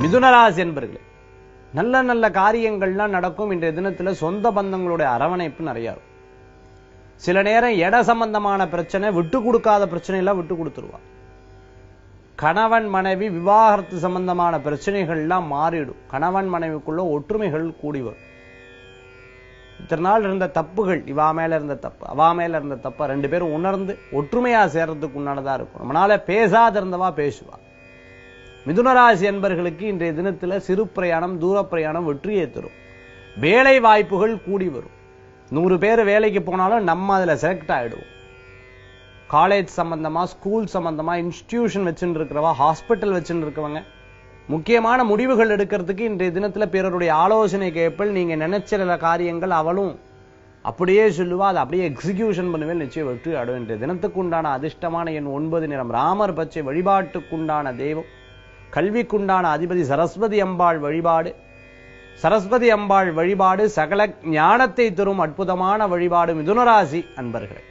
மிதுனராசி என்பர்களே நல்ல நல்ல காரியங்கள்லாம் நடக்கும் இன்றைய தினத்துல சொந்த பந்தங்களுடைய அரவணைப்பு நிறைய இருக்கும் சில நேரம் இட சம்பந்தமான பிரச்சனை விட்டு கொடுக்காத பிரச்சனை எல்லாம் விட்டு கொடுத்துருவா கணவன் மனைவி விவாகரத்து சம்பந்தமான பிரச்சனைகள்லாம் மாறிடும் கணவன் மனைவிக்குள்ள ஒற்றுமைகள் கூடி வரும் இத்தனை நாள் இருந்த தப்புகள் இவா மேல இருந்த தப்பு அவா மேல இருந்த தப்ப ரெண்டு பேரும் உணர்ந்து ஒற்றுமையா சேர்றதுக்கு உண்டானதா இருக்கும் நம்மளால பேசாத இருந்தவா பேசுவா மிதுனராசி என்பர்களுக்கு இன்றைய தினத்துல சிறு பிரயாணம் தூர பிரயாணம் வெற்றியை தரும் வேலை வாய்ப்புகள் கூடி வரும் நூறு பேர் வேலைக்கு போனாலும் நம்ம அதுல செலக்ட் ஆயிடுவோம் காலேஜ் சம்பந்தமா ஸ்கூல் சம்பந்தமா இன்ஸ்டிடியூஷன் வச்சுட்டு இருக்கிறவா ஹாஸ்பிட்டல் வச்சுட்டு இருக்கவங்க முக்கியமான முடிவுகள் எடுக்கிறதுக்கு இன்றைய தினத்துல பிறருடைய ஆலோசனை கேட்பல் நீங்க நினைச்சிற காரியங்கள் அவளும் அப்படியே சொல்லுவா அதை அப்படியே எக்ஸிகியூஷன் பண்ணுவேன் நிச்சயம் வெற்றி அடும் இன்றைய தினத்துக்கு உண்டான அதிர்ஷ்டமான எண் ஒன்பது நிறம் ராமர் பச்சை வழிபாட்டுக்குண்டான தெய்வம் கல்விக்குண்டான அதிபதி சரஸ்வதி அம்பாள் வழிபாடு சரஸ்வதி அம்பாள் வழிபாடு சகல ஞானத்தை தரும் அற்புதமான வழிபாடு மிதுனராசி அன்பர்களே